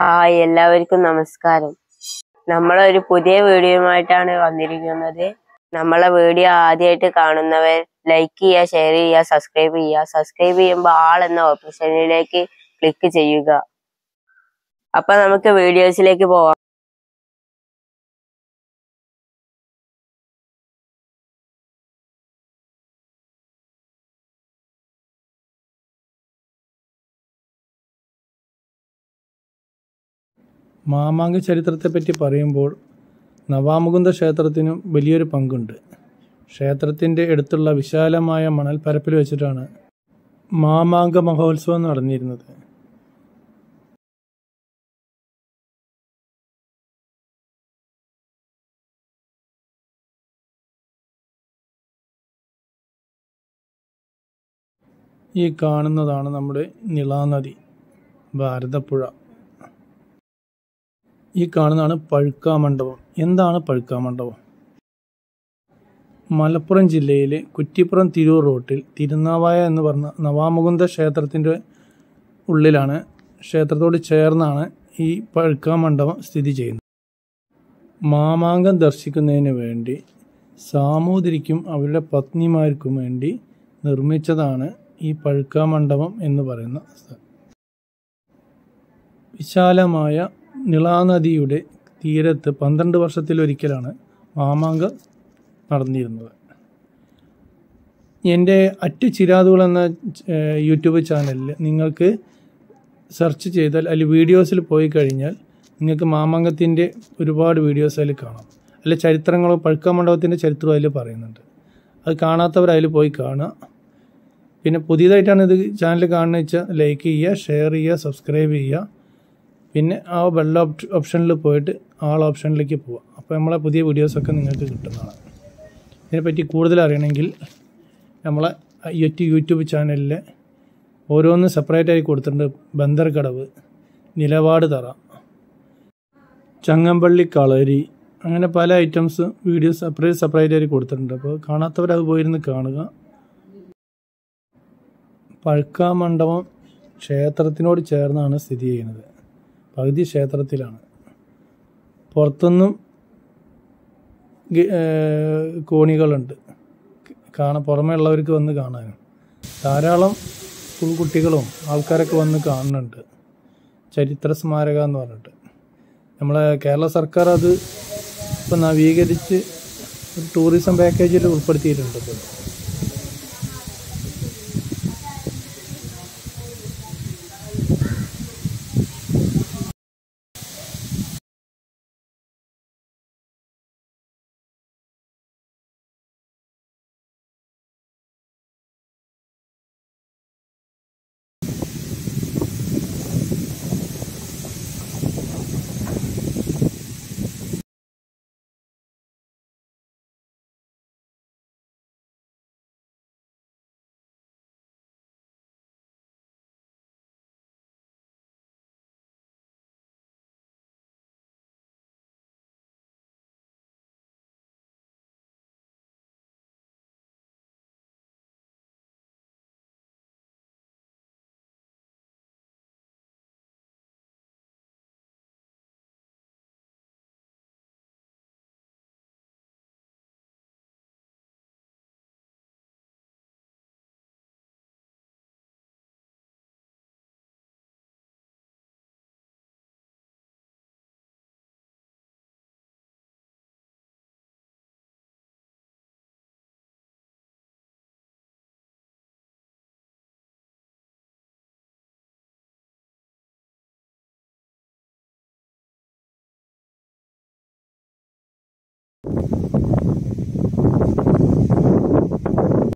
hi എല്ലാവർക്കും നമസ്കാരം നമ്മളൊരു പുതിയ വീഡിയോയുമായിട്ടാണ് വന്നിരിക്കുന്നത് നമ്മളെ വീഡിയോ ആദ്യമായിട്ട് കാണുന്നവർ ലൈക്ക് ചെയ്യുക ഷെയർ ചെയ്യുക സബ്സ്ക്രൈബ് ചെയ്യുക സബ്സ്ക്രൈബ് ചെയ്യുമ്പോൾ ആൾ എന്ന ഓപ്ഷനിലേക്ക് ക്ലിക്ക് ചെയ്യുക അപ്പൊ നമുക്ക് വീഡിയോസിലേക്ക് പോവാം മാമാങ്ക ചരിത്രത്തെപ്പറ്റി പറയുമ്പോൾ നവാമുകുന്ദ ക്ഷേത്രത്തിനും വലിയൊരു പങ്കുണ്ട് ക്ഷേത്രത്തിൻ്റെ അടുത്തുള്ള വിശാലമായ മണൽപ്പരപ്പിൽ വെച്ചിട്ടാണ് മാമാങ്ക മഹോത്സവം നടന്നിരുന്നത് ഈ കാണുന്നതാണ് നമ്മുടെ നിളാനദി ഭാരതപ്പുഴ ഈ കാണുന്നതാണ് പഴുക്കാമണ്ഡപം എന്താണ് പഴുക്കാമണ്ഡപം മലപ്പുറം ജില്ലയിലെ കുറ്റിപ്പുറം തിരൂർ റോട്ടിൽ തിരുനാവായ എന്ന് പറഞ്ഞ നവാമുകുന്ദ ക്ഷേത്രത്തിൻ്റെ ഉള്ളിലാണ് ക്ഷേത്രത്തോട് ചേർന്നാണ് ഈ പഴുക്കാമണ്ഡപം സ്ഥിതി ചെയ്യുന്നത് മാമാങ്കം ദർശിക്കുന്നതിന് വേണ്ടി സാമൂതിരിക്കും അവരുടെ പത്നിമാർക്കും വേണ്ടി നിർമ്മിച്ചതാണ് ഈ പഴുക്കാമണ്ഡപം എന്ന് പറയുന്ന സ്ഥലം വിശാലമായ നിളാനദിയുടെ തീരത്ത് പന്ത്രണ്ട് വർഷത്തിലൊരിക്കലാണ് മാമാങ്കം നടന്നിരുന്നത് എൻ്റെ അറ്റ് ചിരാതുകൾ എന്ന ഏഹ്, യൂട്യൂബ് ചാനലിൽ നിങ്ങൾക്ക് സെർച്ച് ചെയ്താൽ അതിൽ വീഡിയോസിൽ പോയി കഴിഞ്ഞാൽ നിങ്ങൾക്ക് മാമാങ്കത്തിൻ്റെ ഒരുപാട് വീഡിയോസ് അതിൽ കാണാം അല്ല ചരിത്രങ്ങളോ പഴുക്ക മണ്ഡപത്തിൻ്റെ ചരിത്രവും അതിൽ പറയുന്നുണ്ട് അത് കാണാത്തവർ അതിൽ പോയി കാണുക പിന്നെ പുതിയതായിട്ടാണ് ഇത് ചാനൽ കാണുന്നത് വെച്ചാൽ ലൈക്ക് ചെയ്യുക ഷെയർ ചെയ്യുക സബ്സ്ക്രൈബ് ചെയ്യുക പിന്നെ ആ വെള്ള ഓപ്ഷ ഓപ്ഷനിൽ പോയിട്ട് ആൾ ഓപ്ഷനിലേക്ക് പോവുക അപ്പോൾ നമ്മളെ പുതിയ വീഡിയോസൊക്കെ നിങ്ങൾക്ക് കിട്ടുന്നതാണ് ഇതിനെപ്പറ്റി കൂടുതൽ അറിയണമെങ്കിൽ നമ്മളെ യൂട്യൂബ് യൂട്യൂബ് ചാനലിൽ ഓരോന്ന് സെപ്പറേറ്റായി കൊടുത്തിട്ടുണ്ട് ബന്ദർകടവ് നിലപാട് തറ ചങ്ങമ്പള്ളി കളരി അങ്ങനെ പല ഐറ്റംസ് വീഡിയോസ് സെപ്പറേറ്റ് സെപ്പറേറ്റ് ആയി കൊടുത്തിട്ടുണ്ട് അപ്പോൾ കാണാത്തവർ അത് പോയിരുന്ന് കാണുക പഴുക്കാമണ്ഡപം ക്ഷേത്രത്തിനോട് ചേർന്നാണ് സ്ഥിതി ചെയ്യുന്നത് പകുതി ക്ഷേത്രത്തിലാണ് പുറത്തുനിന്നും ഗ- ഏർ കോണികളുണ്ട് കാണാൻ പുറമേ ഉള്ളവർക്ക് വന്ന് കാണാനും ധാരാളം സ്കൂൾ കുട്ടികളും ആൾക്കാരൊക്കെ വന്ന് കാണുന്നുണ്ട് ചരിത്ര സ്മാരക എന്ന് പറഞ്ഞിട്ട് നമ്മളെ കേരള സർക്കാർ അത് ഇപ്പം നവീകരിച്ച് ഒരു ടൂറിസം പാക്കേജിൽ ഉൾപ്പെടുത്തിയിട്ടുണ്ട് ഇപ്പോൾ